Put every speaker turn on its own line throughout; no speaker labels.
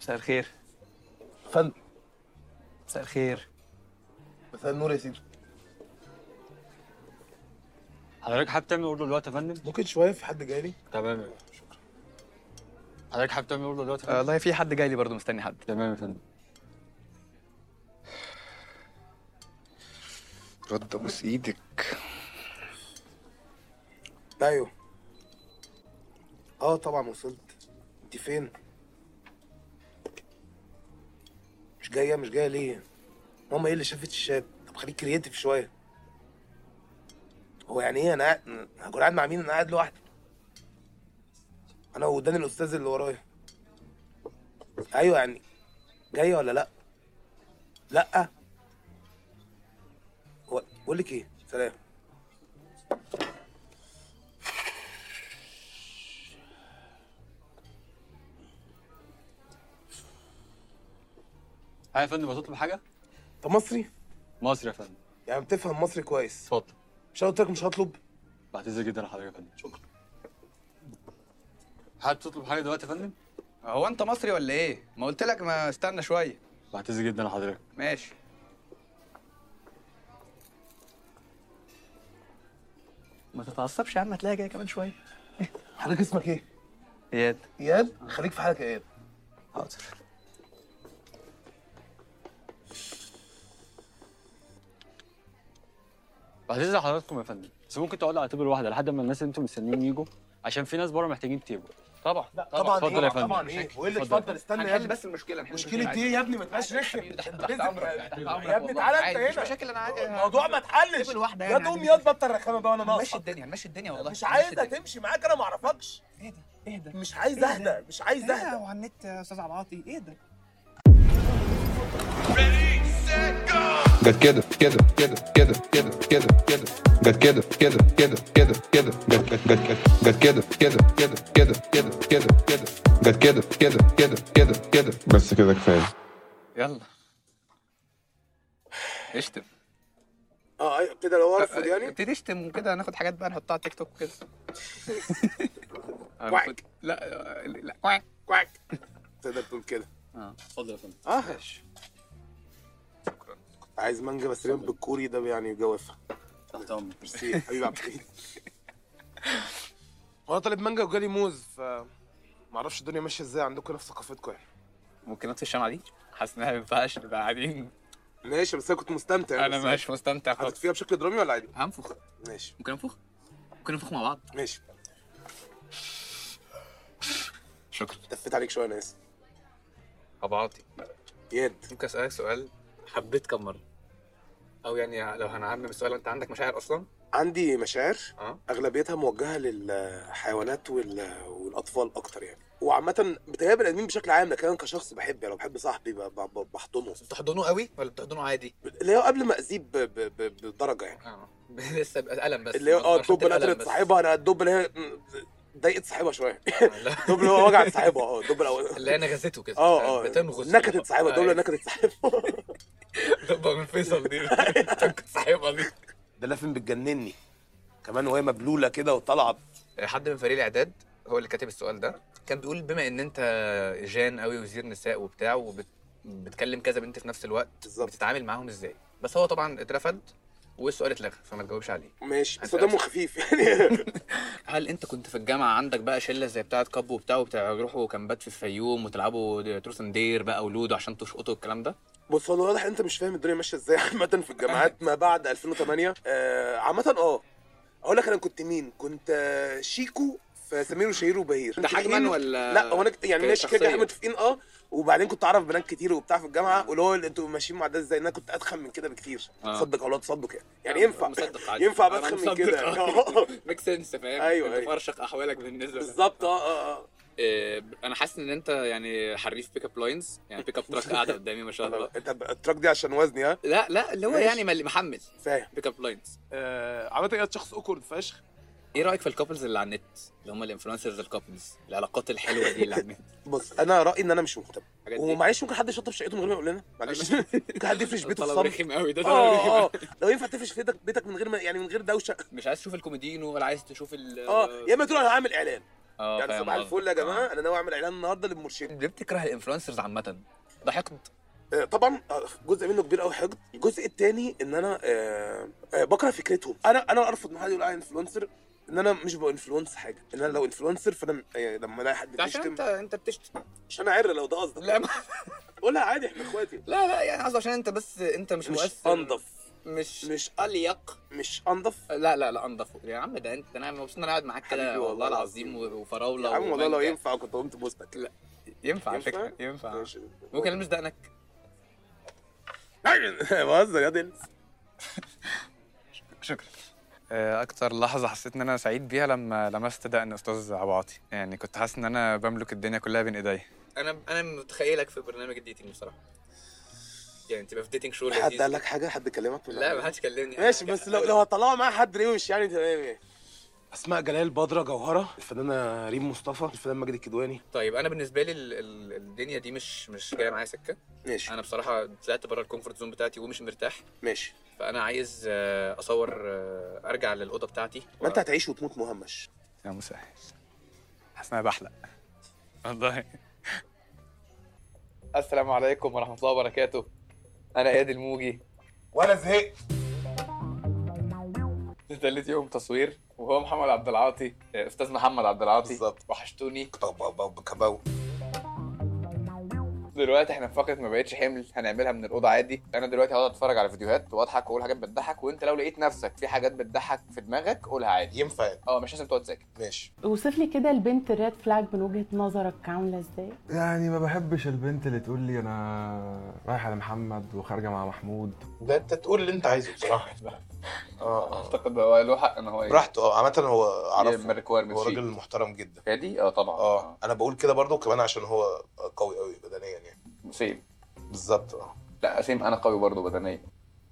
مساء الخير
فندم
مساء الخير
مساء النور يا سيدي
حضرتك حابب تعمل اوردر دلوقتي يا فندم؟
ممكن شويه في حد جاي لي
تمام يا فندم. شكرا حضرتك حابب تعمل اوردر دلوقتي يا
آه،
فندم؟
والله في حد جاي لي برضه مستني حد
تمام يا فندم
رد ابوس ايدك
ايوه اه طبعا وصلت انت فين مش جايه مش جايه ليه ماما ايه اللي شافت الشات طب خليك كرييتيف شويه هو يعني ايه انا قاعد هكون قاعد مع مين انا قاعد لوحدي انا وداني الاستاذ اللي ورايا ايوه يعني جايه ولا لا لا هو- بقول لك ايه سلام
ها يا فندم هتطلب حاجه؟
انت مصري
مصري يا فندم
يعني بتفهم مصري كويس
اتفضل
مش أنا قلت لك مش هطلب
بعتذر جدا لحضرتك يا فندم شكرا حابب تطلب حاجه دلوقتي يا فندم؟
هو انت مصري ولا ايه ما قلت لك ما استنى شويه
بعتذر جدا لحضرتك
ماشي ما تتعصبش يا عم هتلاقيها جايه كمان شويه
حضرتك اسمك ايه
اياد
اياد خليك في حالك يا اياد
حاضر
بعتذر لحضراتكم يا فندم بس ممكن تقعدوا على تيبل واحده لحد ما الناس اللي انتم مستنيين يجوا عشان في ناس بره محتاجين تيبل
طبعا
طبعا
اتفضل
إيه؟
يا فندم.
طبعا ايه وايه اللي
اتفضل.
اتفضل استنى يا
هنحل
ابني
بس المشكله نحل
مشكلة
المشكلة
ايه يا ابني ما تبقاش رخم
تحت
بتنزل-
امرك تحت امرك
يا ابني
والله.
تعالى
عادي،
انت
مش
هنا
مشاكل انا عادي
الموضوع ما اتحلش
تيبل واحده
يا
يعني
دوم
عادي.
ياض بطل الرخامه بقى وانا
هنمشي
ناقصك
الدنيا هنمشي الدنيا والله
مش
هنمشي
عايز
الدنيا.
تمشي معاك انا ما اعرفكش
ايه ده ايه ده
مش عايز اهدى مش عايز
ايه
اهدى
وعلى النت يا استاذ عبعاطي ايه ده
جت كده كده كده كده كده كده كده جت كده كده كده كده كده جت جت جت جت كده كده كده كده كده كده كده جت كده كده كده كده كده بس كده كفايه
يلا اشتم
اه ايوه كده لو ارفض يعني
ابتدي اشتم وكده ناخد حاجات بقى نحطها على تيك توك وكده
كواك.
لا لا كواك
كواك تقدر تقول كده
اه
اتفضل يا فندم
اه
ماشي
عايز مانجا بس ريم بالكوري ده يعني جوافه
تحت امرك
ميرسي حبيبي عبد الحميد وانا طالب مانجا وجالي موز ف ما اعرفش الدنيا ماشيه ازاي عندكم هنا في ثقافتكم يعني
ممكن نطفي الشمعة دي حاسس انها ما ينفعش نبقى قاعدين
ماشي بس انا كنت مستمتع
انا
بس
مش مستمتع
حاطط
خالص
فيها بشكل درامي ولا عادي؟
هنفخ
ماشي
ممكن ننفخ ممكن ننفخ مع بعض
ماشي
شكرا
لفيت عليك شويه انا اسف
عبعاطي
اياد
ممكن اسالك سؤال حبيت كم مره او يعني لو هنعمم السؤال انت عندك مشاعر اصلا
عندي مشاعر
اه
اغلبيتها موجهه للحيوانات وال... والاطفال اكتر يعني وعامة بتهيأ بني ادمين بشكل عام لكن انا كشخص بحب يعني لو بحب صاحبي ب- ب- ب- بحضنه
بتحضنه قوي ولا بتحضنه عادي
اللي هو قبل ما اذيه ب- ب- ب- بدرجه يعني
اه لسه بقى قلم بس
اللي هو اه
عشان
الدب اللي
تبقى قلم
قتلت
بس.
صاحبها انا الدب اللي هي م- ضايقت صاحبها شويه
آه، لا.
الدب اللي هو وجعت صاحبها اه الدب الاول
اللي هي نغزته كده
اه اه
بتنغز
نكتت صاحبها الدب اللي نكتت صاحبها
دبه من فيصل دي تنكت صاحبها دي
ده لافن بتجنني كمان وهي مبلوله كده وطالعه
حد من فريق الاعداد هو اللي كاتب السؤال ده كان بيقول بما ان انت جان قوي وزير نساء وبتاع وبتكلم كذا بنت في نفس الوقت
بالظبط
بتتعامل معاهم ازاي بس هو طبعا اترفض والسؤال اتلغى فما تجاوبش عليه
ماشي بس هو دمه خفيف يعني
هل انت كنت في الجامعه عندك بقى شله زي بتاعه كاب وبتاع وبتروحوا كامبات في الفيوم وتلعبوا تروس اند دير بقى ولودو عشان تشقطوا الكلام ده
بص هو واضح انت مش فاهم الدنيا ماشيه ازاي عامه في الجامعات ما بعد 2008 آه عامه اه اقول لك انا كنت مين كنت آه شيكو في سمير وشهير وبهير
ده حجما ولا
لا هو انا كنت- يعني ماشي كده
شخصية؟
احنا متفقين اه وبعدين كنت اعرف بنات كتير وبتاع في الجامعه واللي هو اللي انتوا ماشيين مع ده ازاي انا كنت ادخن من كده بكتير
آه.
تصدق او لا تصدق يعني يعني ينفع
مصدق عادي
ينفع
أنا
بدخن من
مصدق
كده
عادي. ميك سنس فاهم
أيوة،
انت
أيوة.
فرشق احوالك بالنسبه لده.
بالظبط اه اه اه
إيه، انا حاسس ان انت يعني حريف بيك اب لاينز يعني بيك اب تراك قاعده قدامي ما شاء الله
انت التراك دي عشان وزني ها
لا لا اللي هو
ماشي.
يعني مل- محمل
فاهم
بيك اب لاينز
آه عامه ايه شخص اوكورد فشخ
ايه رايك في الكابلز اللي على النت اللي هم الانفلونسرز الكابلز العلاقات الحلوه دي اللي على النت
بص انا رايي ان انا مش مهتم
الحاجات دي
ومعلش ممكن حد يشطب شقته من غير ما يقول لنا معلش ممكن حد يفرش بيته
طلب
الصمت
رخم قوي ده طلب
اه
رخم
اه لو ينفع تفرش بيتك بيتك من غير ما يعني من غير دوشه
مش عايز تشوف الكوميدينو ولا عايز تشوف ال
اه يا اما تقول انا هعمل اعلان
اه
يعني
فاهم
صباح
قصدك.
الفل يا
آه.
جماعه انا ناوي اعمل اعلان النهارده للمرشد
ليه بتكره الانفلونسرز عامه ده حقد
آه، طبعا آه، جزء منه كبير قوي حقد الجزء الثاني ان انا آه، آه، بكره فكرتهم انا انا ارفض ان حد يقول عليا انفلونسر ان انا مش ببقى انفلونس حاجه ان انا لو انفلونسر فانا آه، لما الاقي حد
ده عشان
بيشتم
انت انت بتشتم
مش انا عر لو ده قصدك
لا ما...
قولها عادي احنا اخواتي
لا لا يعني قصدي عشان انت بس انت مش
مش
مؤثر
انضف
مش
مش
اليق
مش انضف
لا لا لا انضف يا عم ده انت انا مبسوط ان انا قاعد معاك
حبيبي
كده
والله
والله العظيم
العظيم.
وفراوله
يا عم والله لو
ومانجا.
ينفع كنت قمت بوستك
لا ينفع على
ينفع؟
فكره ينفع
ماشي.
ممكن المس دقنك
بهزر يا دنس
شكرا اكتر لحظه حسيت ان انا سعيد بيها لما لمست دقن استاذ ابو عاطي يعني كنت حاسس ان انا بملك الدنيا كلها بين ايديا انا انا متخيلك في برنامج الديتنج بصراحه يعني تبقى في ديتنج شو
حد قال لك حاجه حد كلمك
لا ما حدش كلمني
ماشي بس لو لو هطلعوا معايا حد ليه مش يعني تمام يعني اسماء جلال بدره جوهره الفنانه ريم مصطفى الفنان ماجد الكدواني
طيب انا بالنسبه لي ال- ال- الدنيا دي مش مش جايه معايا سكه
ماشي
انا بصراحه طلعت بره الكومفورت زون بتاعتي ومش مرتاح
ماشي
فانا عايز آه، اصور آه، ارجع للاوضه بتاعتي
ما انت هتعيش وتموت مهمش
يا مسهل حاسس ان انا بحلق والله السلام عليكم ورحمه الله وبركاته انا اياد الموجي
وانا زهقت
تالت يوم تصوير وهو محمد عبد العاطي استاذ محمد عبد العاطي
بالظبط.
وحشتوني
كباو
دلوقتي احنا في فقره ما بقتش حمل هنعملها من الاوضه عادي انا دلوقتي هقعد اتفرج على فيديوهات واضحك واقول حاجات بتضحك وانت لو لقيت نفسك في حاجات بتضحك في دماغك قولها عادي
ينفع يعني.
اه مش لازم تقعد ساكت
ماشي
اوصف لي كده البنت الريد فلاج من وجهة نظرك عاملة ازاي؟
يعني ما بحبش البنت اللي تقول لي انا رايحه لمحمد وخارجه مع محمود
ده انت تقول اللي انت عايزه بصراحه اه اه
اعتقد هو له حق ان هو
براحته اه عامه هو
يعمل
عرفه
requirements
هو
فيه.
راجل محترم جدا
هادي اه طبعا
اه انا بقول كده برضو كمان عشان هو قوي قوي بدنيا يعني
سيم
بالظبط اه
لا سيم انا قوي برضه بدنيا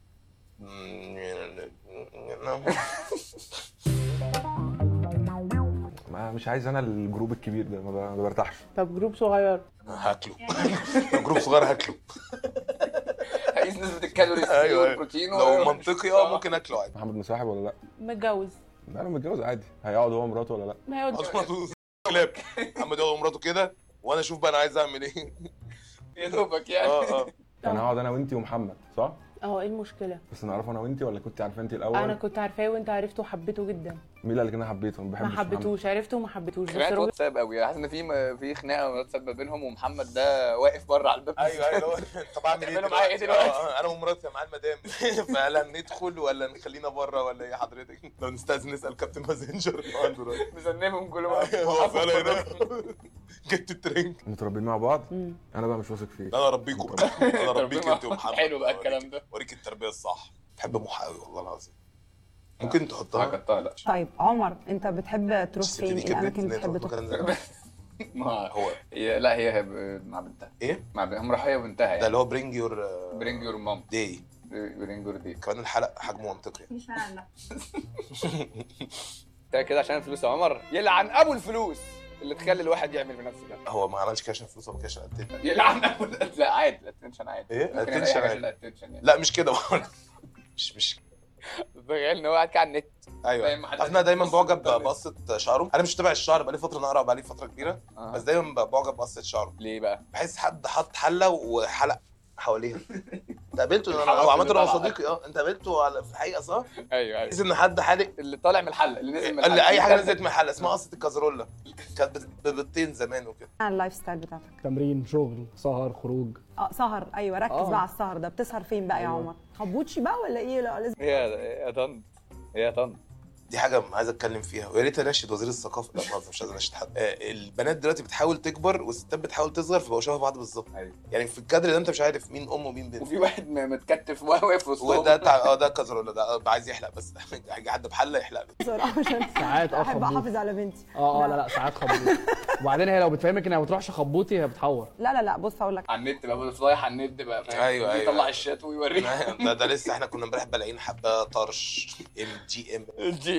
ما مش عايز انا الجروب الكبير ده ما ب- ما برتاحش
طب جروب صغير
هاكله لو جروب صغير هاكله
هقيس نسبه الكالوريز
أيوة، أيوة.
والبروتين
لو منطقي اه ممكن اكله عادي
محمد مصاحب ولا لا
متجوز
لا انا متجوز عادي هيقعد هو ومراته ولا لا
ما يقعد
كلاب محمد يقعد ومراته كده وانا اشوف بقى انا عايز اعمل ايه
يا دوبك يعني
اه اه
كان هقعد انا وانتي ومحمد صح
اه ايه المشكلة؟
بس نعرفه انا وانتي ولا كنت عارفه انتي الاول
انا كنت عارفاه وانت عرفته وحبيته جدا
مين اللي قال لك ان انا حبيته ما
ما
بحبش محمد.
حبيتوش عرفته وما حبيتوش بس
خناقه
راجل
واتساب قوي حاسس ان في في خناقه واتساب ما بينهم ومحمد ده واقف بره على الباب
ايوه ايوه طب اعمل ايه
تعملوا معايا ايه دلوقتي؟
آه، آه، انا ومراتي مع المدام فهل ندخل ولا نخلينا بره ولا ايه حضرتك لو نستاذن نسال كابتن مازنجر عنده رأي.
مزنبهم كل
هو فعلا هنا جبت الترنج
متربيين مع بعض
مم.
انا بقى مش واثق فيه
انا اربيكم انا اربيك انت ومحمد
حلو بقى الكلام ده
اوريك التربيه الصح بحب محا قوي والله العظيم ممكن تحطها
هكتها لا
طيب عمر انت بتحب تروح فين؟
دي
ايه الاماكن اللي بتحب تروح
تروح
ما
هو
هي لا هي هي ب- مع بنتها
ايه
مع ب- هم راحوا هي وبنتها
ده
يعني
اللي هو برينج يور
برينج يور مام
داي
برينج يور دي
كمان الحلقه حجمه منطقي
ده كده عشان الفلوس يا عمر يلعن ابو الفلوس اللي تخلي الواحد يعمل في نفسه ده
هو ما عملش كده عشان فلوس هو كده عشان attention.
يلعن ابو لا عادي الاتنشن عادي
إيه؟
ممكن يعمل
attention
أي حاجة
عادي.
عشان الاتنشن يعني
لا مش كده مش مش
تخيل ان هو قاعد كده على النت
ايوه
فاهم؟
عارف انا دايما
بص
بعجب
الإنترنت.
بقصه شعره انا مش متابع الشعر بقالي فتره نقرا بقالي فتره كبيره
آه.
بس دايما بعجب بقصه شعره
ليه بقى؟
بحس حد حط حله وحلق حواليها انت قابلته انا
الحلقات
هو عامه
اللي
هو
طالعة.
صديقي اه انت قابلته على في الحقيقه صح؟
ايوه ايوه
بحس ان حد حالق
اللي طالع من الحلقه اللي نزل من
قال لي
الحلقة.
اي حاجه نزلت من الحلقه اسمها قصه الكازرولا كانت بت- ببيضتين زمان وكده
عن اللايف ستايل بتاعتك
تمرين شغل سهر خروج
اه سهر ايوه ركز
آه.
بقى على السهر ده بتسهر فين بقى يا عمر خبوتشي بقى ولا ايه لا لازم
هي يا طن يا طن
دي حاجه عايز اتكلم فيها ويا ريت اناشد وزير الثقافه لا بهزر مش عايز اناشد حد آه، البنات دلوقتي بتحاول تكبر والستات بتحاول تصغر فبقوا شبه بعض بالظبط
أيوة.
يعني في الكادر ده انت مش عارف مين ام ومين بنت
وفي واحد م- متكتف واقف وسطهم
وده بتاع اه ده كازرولا ده آه، عايز يحلق بس هيجي حد بحله يحلق له
بسرعه عشان
ساعات اه
احب
خبوط
احافظ على بنتي
اه اه لا لا ساعات خبوط وبعدين هي لو بتفهمك انها ما بتروحش خبوطي هي بتحور
لا لا لا بص هقول لك
على النت بقى بص رايح على النت بقى فاهم
أيوة، أيوة.
يطلع الشات ويوريك
ده, ده لسه احنا كنا امبارح بلاقيين حبه طرش ام جي ام
الجي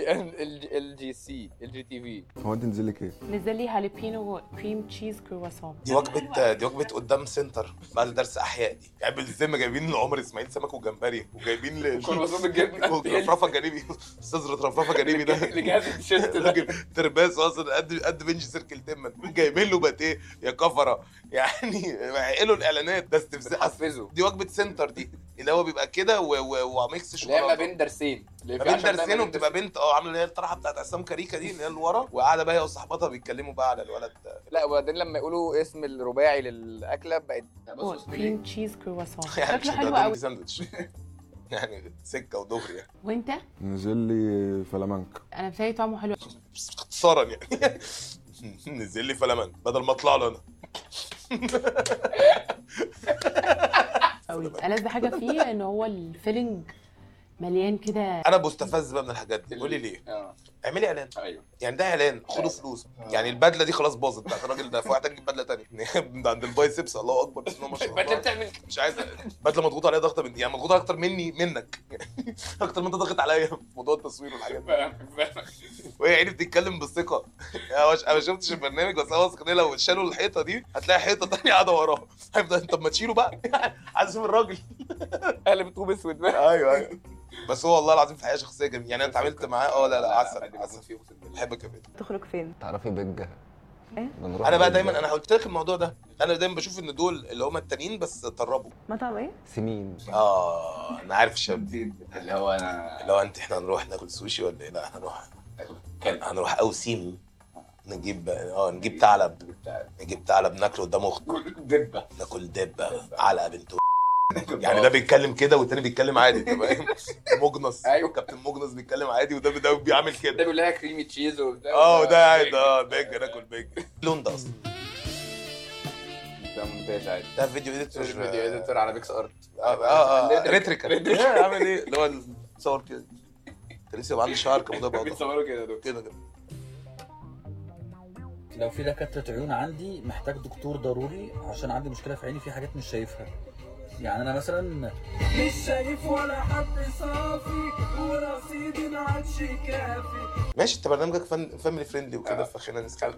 لي ال جي سي ال جي تي في
هو انت نزل لك ايه؟
نزل لي هاليبينو كريم تشيز كرواسون
دي وجبه دي وجبه قدام سنتر بعد درس احياء دي يعني ازاي ما جايبين لعمر اسماعيل سمك وجمبري وجايبين ل
كرواسون بالجبنه
رفرفه جانبي استاذ رفرفه جانبي ده
لجهاز التيشيرت ده
راجل ترباس اصلا قد قد بنج سيركل تمن جايبين له باتيه يا كفره يعني عقلوا الاعلانات ده استفزاز
حفزه
دي وجبه سنتر دي اللي هو بيبقى كده و- و- وميكس
اللي هي ما
شوكولاته
بين درسين اللي
ما
في
بين
عشان
درسين
دايماً
وبتبقى بنت اه عامله اللي هي الطرحه بتاعت عصام كاريكا دي اللي هي اللي ورا وقاعده بقى هي وصاحبتها بيتكلموا بقى على الولد
لا وبعدين لما يقولوا اسم الرباعي للاكله بقت
كريم تشيز كرواسون
يعني
شكله
مش
حلو
ده
قوي
ساندوتش يعني سكه ودغري يعني
وانت
نزل لي فلامنك
انا بتهيألي طعمه حلو
بس اختصارا يعني نزل لي فلامنك بدل ما اطلع له انا
قوي ألذ حاجه فيه ان هو الفيلنج مليان كده
انا بستفز بقى من الحاجات دي قولي ليه
اه
اعملي اعلان
ايوه
يعني ده اعلان خدوا فلوس يعني البدله دي خلاص باظت بتاعت الراجل ده في واحد تجيب بدله ثانيه ده عند البايسبس الله اكبر بسم الله ما شاء
البدله
الله
بتعمل
مش عايز بدله مضغوط عليها ضغطه من يعني مضغوط اكتر مني منك اكتر ما انت ضاغط عليا في موضوع التصوير والحاجات دي
فاهم فاهم
وهي عيني بتتكلم بالثقه يعني مش- انا ما شفتش البرنامج بس انا واثق ان لو شالوا الحيطه دي هتلاقي حيطه ثانيه قاعده وراه هيفضل طب ما تشيله بقى عايز اشوف الراجل
قلبت طوب اسود بقى
ايوه ايوه بس هو والله العظيم في الحقيقه شخصيه جميله يعني انا اتعاملت معاه اه لا لا عسل عسل بحبك يا بنت
تخرج فين؟
تعرفي بجة
إيه؟
بنروح
انا بقى
بجة.
دايما انا قلت لك الموضوع ده انا دايما بشوف ان دول اللي هم التانيين بس طربوا
مطعم ايه؟
سمين
اه انا عارف الشاب دي
اللي هو انا
لو انت احنا هنروح ناكل سوشي ولا ايه لا هنروح كان هنروح اوسيم نجيب اه نجيب ثعلب نجيب ثعلب ناكله قدام اخته
دبه
ناكل دبه علقه بنت يعني ده بيتكلم كده والتاني بيتكلم عادي انت فاهم مجنص
أيوة.
كابتن مجنص بيتكلم عادي وده ده بيعمل
ده
كده
بيقول لها كريمي تشيز وبتاع
اه ده قاعد اه بيجر ناكل بيجر اللون ده اصلا
ده مونتاج عادي
ده فيديو اديتور
فيديو اديتور على بيكس ارت
اه اه
ريتريكال.
ريتريكال
ريتريكال.
إيه، عامل ايه اللي هو صور كده كان لسه يبقى عندي شعر كان ده
بيصوروا كده دول
كده كده
لو في دكاترة عيون عندي محتاج دكتور ضروري عشان عندي مشكلة في عيني في حاجات مش شايفها يعني انا مثلا مش شايف ولا حد صافي ورصيدي ما عادش كافي
ماشي انت برنامجك فن فاميلي فريندلي وكده فخلينا نسكت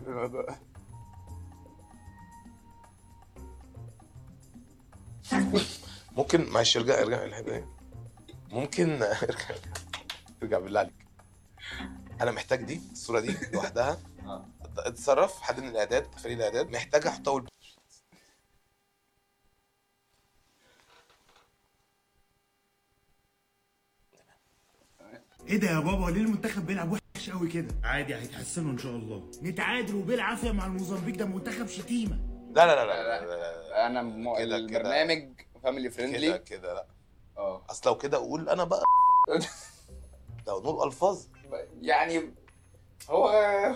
ممكن معلش ارجع ارجع الحته دي ممكن ارجع ارجع بالله عليك انا محتاج دي الصوره دي لوحدها اتصرف حد من الاعداد فريق الاعداد محتاج احطها اول
ايه ده يا بابا ليه المنتخب بيلعب وحش قوي كده عادي هيتحسنوا ان شاء الله نتعادل وبالعافيه مع الموزمبيق ده منتخب شتيمه
لا لا لا لا, لا, لا, لا.
انا م...
كده-
البرنامج فاميلي
كده
فريندلي
كده لا
اه
اصل لو كده اقول انا بقى لو نقول الفاظ
يعني هو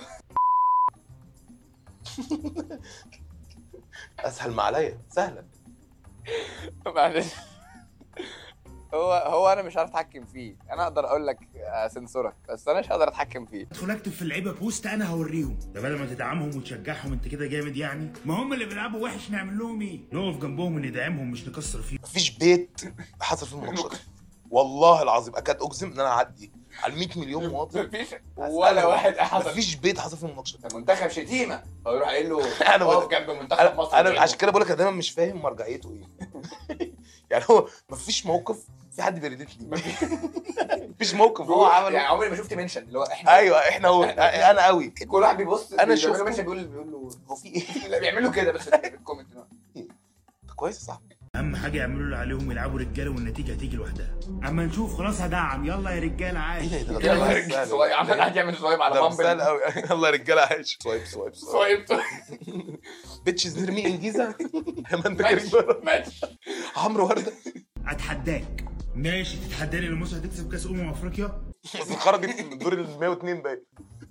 اسهل ما عليا سهله
معلش هو هو انا مش عارف اتحكم فيه انا اقدر اقول لك اسنسورك بس انا مش هقدر اتحكم فيه
ادخل اكتب في اللعيبه بوست انا هوريهم ده بدل ما تدعمهم وتشجعهم انت كده جامد يعني ما هم اللي بيلعبوا وحش نعمل لهم ايه نقف جنبهم وندعمهم مش نكسر فيهم
مفيش بيت حصل فيه مناقشات والله العظيم اكاد اجزم ان انا اعدي على 100 مليون مواطن
مفيش ولا واحد حصل
مفيش بيت حصل فيه مناقشات
منتخب شتيمه هو يروح قايل له
أنا
اقف
بقول-
جنب منتخب
انا
مصر
انا
وجيبه.
عشان كده بقول لك انا دايما مش فاهم مرجعيته ايه يعني هو مفيش موقف في حد بيريديت لي مفيش موقف هو
هو
عمل
يعني عمري ما شفت منشن اللي هو احنا
ايوه احنا هو انا قوي
كل واحد بيبص
أنا
بيعمل
شفته.
له منشن بيقول بيقول له
هو في ايه
لا بيعمل له كده بس في الكومنت
كويس يا صاحبي
اهم حاجه يعملوا اللي عليهم يلعبوا رجاله والنتيجه هتيجي لوحدها اما نشوف خلاص هدعم يلا يا رجاله عادي
ايه ده
يلا يا رجاله سوايب عمال قاعد يعمل سوايب على
ده سهل
بامبل
قوي يلا يا رجاله عايش سوايب سوايب سوايب
سوايب
بيتشز نرمي انجيزه يا ما انت
ماتش
كريم
ماتش
عمرو ورده
اتحداك ماشي تتحداني ان مصر هتكسب كاس امم افريقيا
بس خرجت من الدور ال 102 باين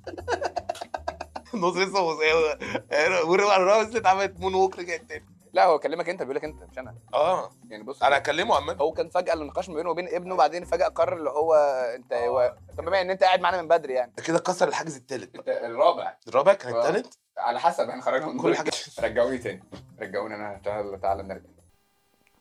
النص لسه ورا على الراس اتعملت مون ووك رجعت تاني
لا هو كلمك انت بيقول لك انت مش انا
اه
يعني بص
انا هكلمه عمال
هو كان فجاه النقاش ما بينه وبين ابنه بعدين فجاه قرر اللي هو انت هو طب بما ان انت قاعد معانا من بدري يعني
كده كسر الحاجز الثالث
انت الرابع
الرابع كان
آه.
الثالث
على حسب احنا خرجنا من
كل
دول.
حاجه
رجعوني تاني رجعوني انا تعالى تعالى نرجع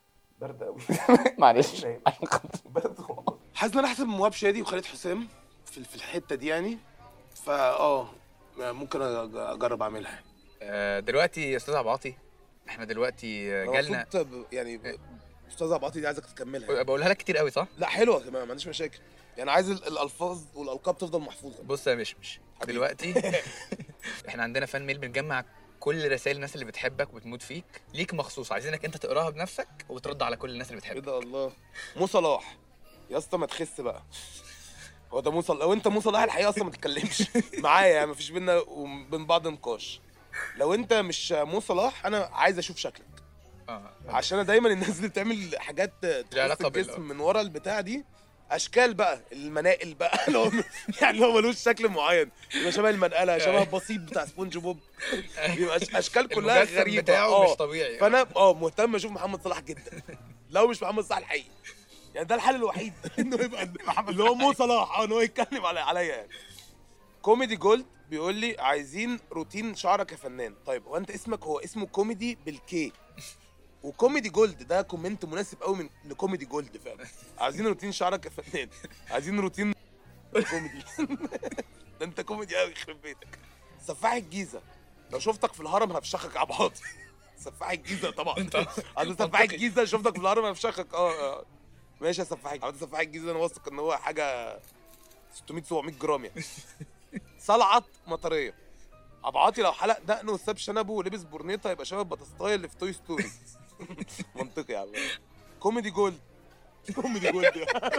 برد قوي
معلش
برد حاسس ان انا احسن من مواب شادي وخالد حسام في في الحته دي يعني فا اه ممكن أج- اجرب اعملها
آه، دلوقتي يا استاذ عباطي احنا دلوقتي آه،
هو
جالنا
المفروض ب- يعني ب- استاذ عباطي دي عايزك تكملها
بقولها لك كتير قوي صح؟
لا حلوه كمان ما عنديش مشاكل يعني عايز ال- الالفاظ والالقاب تفضل محفوظه
بص يا مشمش دلوقتي احنا عندنا فان ميل بنجمع كل رسائل الناس اللي بتحبك وبتموت فيك ليك مخصوص عايزينك انت تقراها بنفسك وترد على كل الناس اللي
ايه
بتحبك
ده الله مو صلاح يا اسطى ما تخس بقى هو ده مو صلاح لو انت مو صلاح الحقيقه اصلا ما تتكلمش معايا يعني ما فيش بينا وبين بعض نقاش لو انت مش مو صلاح انا عايز اشوف شكلك
اه
عشان انا دايما الناس اللي بتعمل حاجات تخص
علاقة بال-
الجسم من ورا البتاع دي اشكال بقى المناقل بقى اللي هو يعني اللي هو ملوش شكل معين يبقى شبه المنقله شبه البسيط بتاع سبونج بوب يبقى أش- اشكال كلها
المجسم
غريبه
بتاعه
آه.
مش طبيعي.
فانا اه مهتم اشوف محمد صلاح جدا لو مش محمد صلاح الحقيقي يعني ده الحل الوحيد انه يبقى اللي هو مو صلاح اه ان هو يتكلم علي عليا يعني كوميدي جولد بيقول لي عايزين روتين شعرك يا فنان طيب هو انت اسمك هو اسمه كوميدي بالكي وكوميدي جولد ده كومنت مناسب قوي من لكوميدي جولد فعلا عايزين روتين شعرك يا فنان عايزين روتين كوميدي ده انت كوميدي قوي يخرب بيتك سفاح الجيزه لو شفتك في الهرم هفشخك عباطي سفاح الجيزه طبعا انا سفاح الجيزه شفتك في الهرم هفشخك اه اه ماشي يا سفاح الجيزه سفاح الجيزه انا واثق ان هو حاجه 600 700 جرام يعني صلعت مطريه عبعاطي لو حلق دقنه وساب شنبه ولبس برنيطه يبقى شبه باتستاي اللي في توي ستوري منطقي يا عم كوميدي جولد كوميدي جولد يا عم.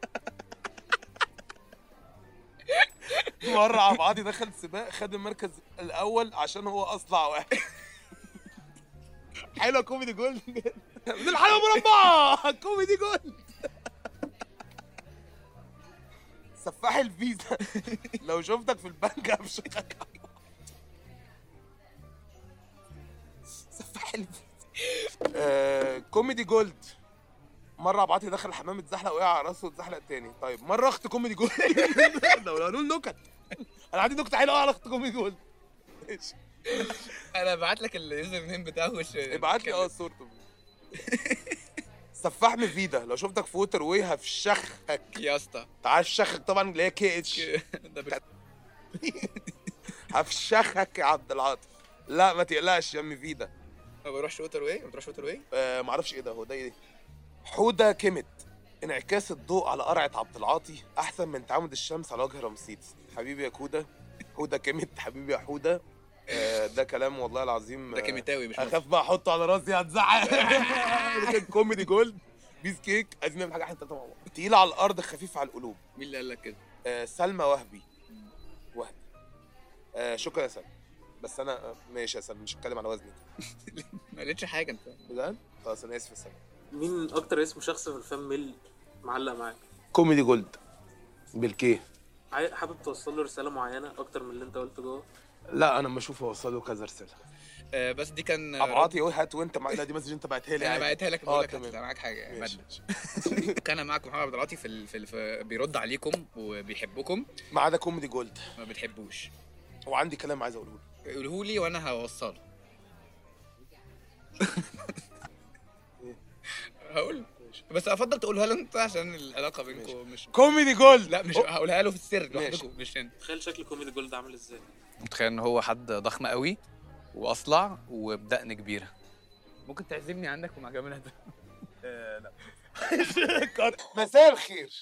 مرة عبعاطي دخل سباق خد المركز الأول عشان هو أصلع واحد حلوة كوميدي جولد من الحلوة مربعة كوميدي جولد سفاح الفيزا لو شفتك في البنك هفشخك سفاح الفيزا آه، كوميدي جولد مرة عبعاطي دخل الحمام اتزحلق وقع على راسه واتزحلق تاني طيب مرة اخت كوميدي جولد لو هنقول نكت انا عندي نكتة حلوة قوي على اخت كوميدي جولد ماشي
انا بعت لك اليوزر نيم بتاعه وش
ابعت لي اه صورته سفاح مفيدة لو شفتك في ووتر واي هفشخك
يا اسطى
تعال شخك طبعا اللي هي كي اتش
ده بال-
هفشخك يا عبد العاطف لا ما تقلقش يا مفيدة
ما بروحش ووتر واي ما بتروحش ووتر واي
آه معرفش ايه ده هو ده ايه حودة كيمت انعكاس الضوء على قرعة عبد العاطي احسن من تعامد الشمس على وجه رمسيس حبيبي يا كودا حودة كيمت حبيبي يا حودة آه ده كلام والله العظيم
ده كيميتاوي مش
اخاف بقى احطه على راسي هتزعق ده كان كوميدي جولد بيس كيك عايزين نعمل حاجه احنا التلاته مع بعض تقيل على الارض خفيف على القلوب
مين اللي قال لك كده؟
آه سلمى وهبي وهبي آه شكرا يا سلمى بس انا آه، ماشي يا سلمى مش هتكلم على وزنك
ما قالتش حاجه انت
بجد خلاص انا اسف يا سلمى
مين اكتر اسم شخص في الفان ميل معلق معاك
كوميدي جولد بالكيه
عاي- حابب توصل له رساله معينه اكتر من اللي انت قلته جوه
لا انا بشوف اوصله كذا رساله
آه بس دي كان
ابعاطي اهو هات وانت مع... لا دي مسج انت بعتها لي
انا
عادي.
بعتها لك
اه
بقول لك
تمام
هتطلع معاك حاجه يعني
ماشي.
بدل كان معاكم محمد عبد العاطي في, ال... في, ال... في بيرد عليكم وبيحبكم
ما عدا كوميدي جولد
ما بتحبوش
وعندي كلام عايز اقوله له
قوله لي وانا هوصله هقول بس افضل تقولها له انت عشان العلاقه بينكم مش
كوميدي جولد
لا مش هقولها له في السر لوحدكم مش هنا
تخيل شكل كوميدي جولد عامل ازاي
متخيل ان هو حد ضخم قوي واصلع وبدقن كبيره ممكن تعزمني عندك ومع جمال هدى
لا مساء الخير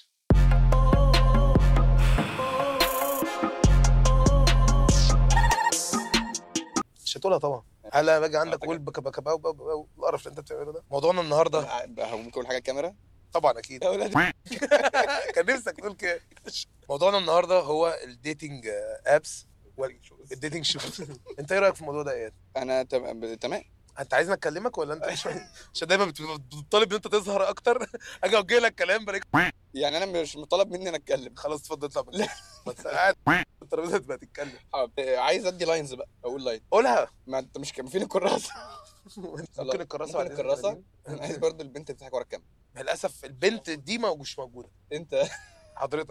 مش هتقولها طبعا هلا باجي عندك اقول بك بك باو باو باو القرف اللي انت بتعمله ده موضوعنا النهارده
ممكن اقول حاجه الكاميرا
طبعا اكيد كان نفسك تقول كده موضوعنا النهارده هو الديتنج ابس والديتنج شوز انت ايه رايك في الموضوع ده ايه؟
انا تمام تمام
انت عايزني اكلمك ولا انت مش عشان دايما بت- بتطالب ان انت تظهر اكتر اجي اوجه لك كلام بلاقيك
يعني انا مش مطالب مني انا اتكلم
خلاص اتفضل اطلع من ما انت قاعد الترابيزه تبقى تتكلم
عايز ادي لاينز بقى اقول لاين
قولها
ما انت مش كان فين الكراسه
ممكن الكراسه
ممكن
بعد إذنك
الكراسه
تاني؟
انا عايز برضو البنت بتضحك ورا الكاميرا
للاسف البنت دي ما مش موجوده
انت
حضرتك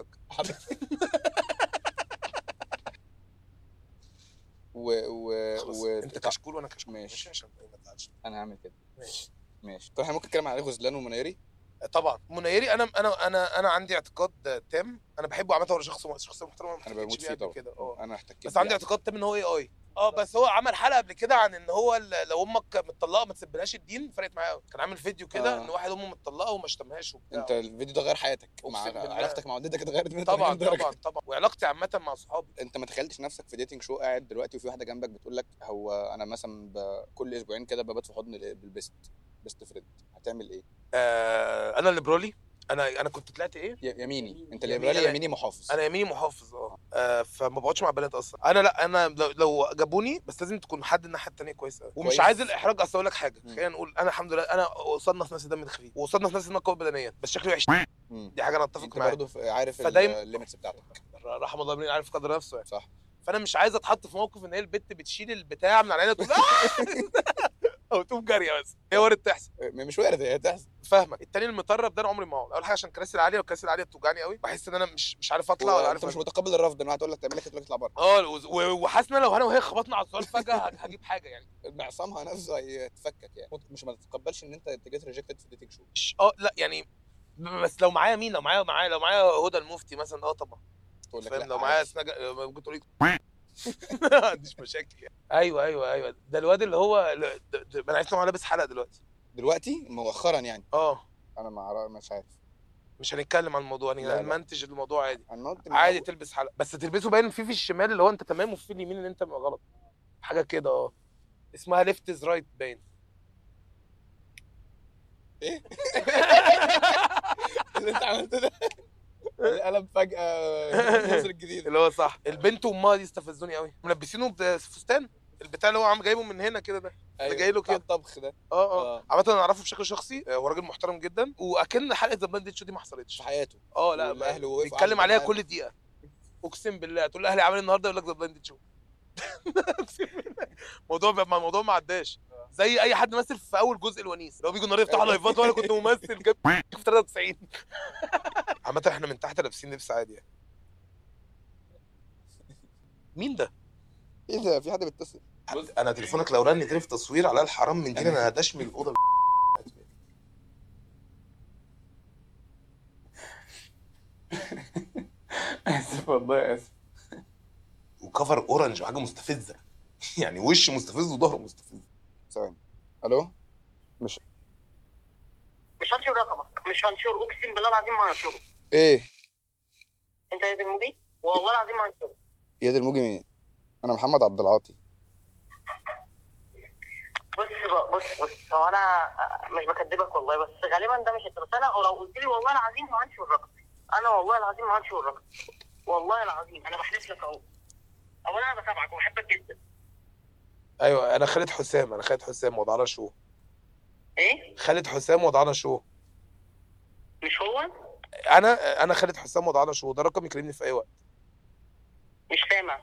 و و
خلاص
و
انت كشكول وانا كشكول
ماشي.
عشان ما تزعلش
انا هعمل كده
ماشي
ماشي طب احنا ممكن نتكلم على غزلان ومنيري
طبعا منيري انا انا انا انا عندي اعتقاد تام انا بحبه عامه هو شخص شخص محترم ما
انا بموت
احتكتش بيه
فيه
قبل
طبعا
كده اه
انا احتكيت
بس عندي
بيه.
اعتقاد تام ان هو اي اي اه بس هو عمل حلقه قبل كده عن ان هو ال- لو امك متطلقه ما تسيبلهاش الدين فرقت معايا قوي كان عامل فيديو كده
آه.
ان واحد امه متطلقه وما شتمهاش وبتاع
انت الفيديو ده غير حياتك مع
أقسم بالله.
علاقتك مع والدتك اتغيرت 180
طبعا
درجة.
طبعا طبعا وعلاقتي عامه مع صحابي
انت ما تخيلتش نفسك في ديتنج شو قاعد دلوقتي وفي واحده جنبك بتقول لك هو انا مثلا ب... كل اسبوعين كده ببات في حضن ال- بالبيست بيست فريند هتعمل ايه؟
آه انا الليبرالي انا انا كنت طلعت ايه
ي- يميني انت
يميني
الليبرالي
أنا-
يميني محافظ
انا يميني محافظ اه آه، فما بقعدش مع بنات اصلا انا لا انا لو, لو جابوني بس لازم تكون حد الناحيه التانيه كويس قوي ومش
كويس.
عايز الاحراج اصل اقول لك حاجه خلينا نقول انا الحمد لله انا وصلنا في نفس دم خفيف ووصلنا في نفس دم قوي بدنيا بس شكلي وحش
مم.
دي حاجه انا اتفق
انت
معاها
برضه ف- عارف
فدايما-
الليميتس بتاعتك
رحم الله ابني عارف قدر نفسه يعني
صح
فانا مش عايز اتحط في موقف ان هي البت بتشيل البتاع من على عينها تقول آه! او تقوم جاريه بس هي وارد تحصل
مش وارد هي تحصل
فاهمك التاني المطرب ده انا عمري ما اقعد اول حاجه عشان الكراسي العاليه والكراسي العاليه بتوجعني قوي بحس ان انا مش مش عارف اطلع ولا عارف
انت مش
أنزل.
متقبل الرفض ان واحد تقول لك تعمل لك تقول لك اطلع بره
اه و- و- وحاسس ان أنا لو انا وهي خبطنا على السؤال فجاه هجيب حاجه يعني
معصمها نفسه هيتفكك يعني مش ما تتقبلش ان انت تجيت ريجكتد في ديتنج شو
مش- اه لا يعني بس لو معايا مين لو معايا معايا لو معايا هدى المفتي مثلا اه طبعا
تقول لك
فاهم
لا
لو معايا
عادي.
اسمها جا- ممكن تقول لي ما عنديش مشاكل يعني ايوه ايوه ايوه ده الواد اللي هو ل- د- د- انا عرفت ان هو لابس حلقه دلوقتي
دلوقتي مؤخرا يعني
اه
انا مع مش عارف
مش هنتكلم عن الموضوع
لا،
يعني
لا.
نمنتج الموضوع عادي
هنقعد
عادي تلبس حلقه بس تلبسه باين في في الشمال اللي هو انت تمام وفي اليمين اللي انت غلط حاجه كده اه اسمها ليفت از رايت باين
ايه اللي انت عملته ده القلم فجاه مصر الجديده
اللي هو صح البنت وامها دي استفزوني قوي ملبسينه بفستان البتاع اللي هو عم جايبه من هنا كده ده اللي جاي له
بتاع
كده
الطبخ ده
اه اه عامة انا اعرفه بشكل شخصي آه، هو راجل محترم جدا واكن حلقه ذا بلاند دي ما حصلتش
في حياته
اه لا
والأهل
ما-
وقفوا
بيتكلم
عنده
عليها
معاه.
كل دقيقه اقسم بالله تقول له اهلي عامل إيه النهارده يقول لك ذا بلاند شو اقسم بالله الموضوع بقى الموضوع ما عداش زي اي حد مثل في اول جزء الونيس لو بيجوا النهارده يفتحوا لايفات وانا كنت ممثل جاب في 93 عامة احنا من تحت لابسين لبس عادي يعني مين ده؟
ايه ده في حد بيتصل
انا تليفونك لو رن تاني في تصوير على الحرام من دي انا هدشمل الاوضه
اسف والله اسف
وكفر اورنج وحاجه مستفزه يعني وش مستفز وظهره مستفز
ثواني الو مش
مش هنشر رقمك مش هنشر اقسم بالله العظيم ما هنشره
ايه
انت يا المبي والله العظيم ما هنشره
يا دي الموجي مين انا محمد عبد العاطي
بص بقى بص بص هو انا مش بكدبك والله بس غالبا ده مش انت بس انا لو قلت لي والله العظيم ما هنشر الرقم انا والله العظيم ما هنشر الرقم والله العظيم انا بحلف لك اهو اولا انا بتابعك وبحبك جدا
ايوه انا خالد حسام انا خالد حسام وضعنا شو
ايه
خالد حسام وضعنا شو
مش هو
انا انا خالد حسام وضعنا شو ده رقم يكلمني في اي وقت
مش سامع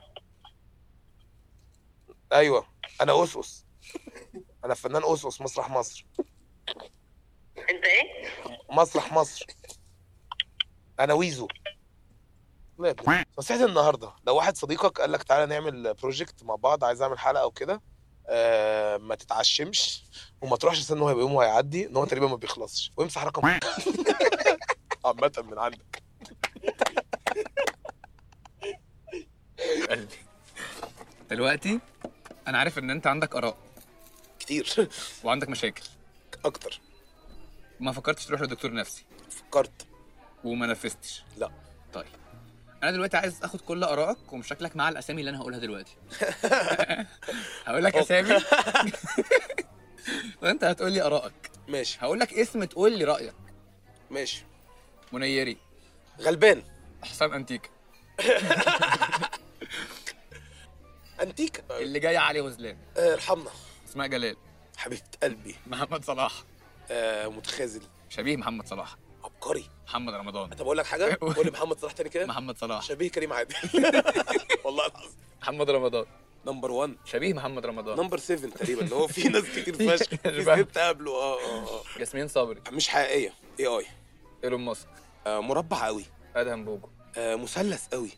ايوه انا اسس انا فنان اسس مسرح مصر
انت ايه
مسرح مصر انا ويزو لا يا ابني. نصيحتي النهارده لو واحد صديقك قال لك تعالى نعمل بروجكت مع بعض عايز اعمل حلقه او كده آه ما تتعشمش وما تروحش استنى هو هيبقى يوم وهيعدي ان هو تقريبا ما بيخلصش وامسح رقم عامة من عندك
قلبي دلوقتي انا عارف ان انت عندك اراء
كتير
وعندك مشاكل
اكتر
ما فكرتش تروح لدكتور نفسي
فكرت
وما نفذتش
لا
طيب انا دلوقتي عايز اخد كل ارائك ومشاكلك مع الاسامي اللي انا هقولها دلوقتي هقول لك اسامي وانت هتقول لي ارائك
ماشي
هقول لك اسم تقول لي رايك
ماشي
منيري
غلبان
حسام انتيكا
انتيكا
اللي جاي علي غزلان
آه، ارحمنا
اسماء جلال
حبيبه قلبي
محمد صلاح
آه متخاذل
شبيه محمد صلاح
عبقري
محمد رمضان
طب اقول لك حاجه قول لي محمد صلاح تاني كده
محمد صلاح
شبيه كريم عادل والله العظيم
محمد رمضان
نمبر 1
شبيه محمد رمضان
نمبر 7 تقريبا اللي هو في ناس كتير فشخ في ست قبله اه اه اه
ياسمين صبري
مش حقيقيه اي اي
ايلون ماسك
آه مربع قوي
ادهم بوجو
آه مثلث قوي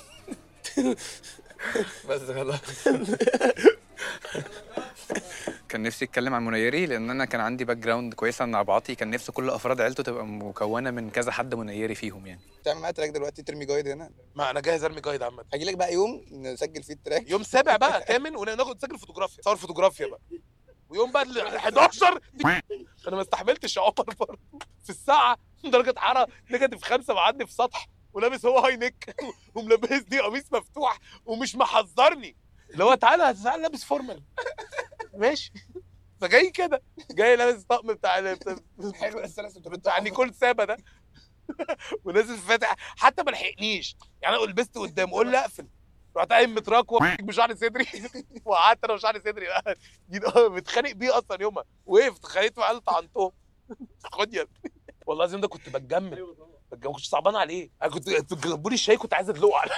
بس خلاص كان نفسي اتكلم عن منيري لان انا كان عندي باك جراوند كويسه عن عبعاطي كان نفسي كل افراد عيلته تبقى مكونه من كذا حد منيري فيهم يعني
تعمل معايا تراك دلوقتي ترمي جايد هنا
ما انا جاهز ارمي جايد عامه
هجي لك بقى يوم نسجل فيه التراك
يوم سابع بقى ثامن وناخد نسجل فوتوغرافيا صور فوتوغرافيا بقى ويوم بقى ال 11 انا ما استحملتش يا عمر برضه في الساعه درجه حراره نيجاتيف خمسه معدي في سطح ولابس هو هاي نيك وملبسني قميص مفتوح ومش محذرني اللي هو تعالى تعالى لابس فورمال ماشي فجاي كده جاي لابس الطقم بتاع ال-
حلو بس انا سبت
بتاع نيكول سابا ده ونازل فاتح حتى ما لحقنيش يعني انا لبست قدام قول لي اقفل رحت قايم متراك بشعر صدري وقعدت انا وشعر صدري بقى جيت متخانق بيه اصلا يومها وقفت خليت معاه طعنتهم خد يا ابني والله العظيم ده كنت بتجمل بتجمل ما كنتش صعبان عليه انا كنت جابوا لي الشاي كنت عايز ادلقه على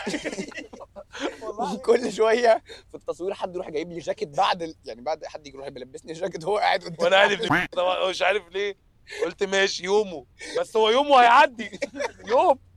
كل شويه في التصوير حد يروح جايب لي جاكيت بعد ال... يعني بعد حد يجي يروح يلبسني جاكيت وهو قاعد قدام
وانا قالب طبعا مش عارف ليه قلت ماشي يومه بس هو يومه هيعدي يوم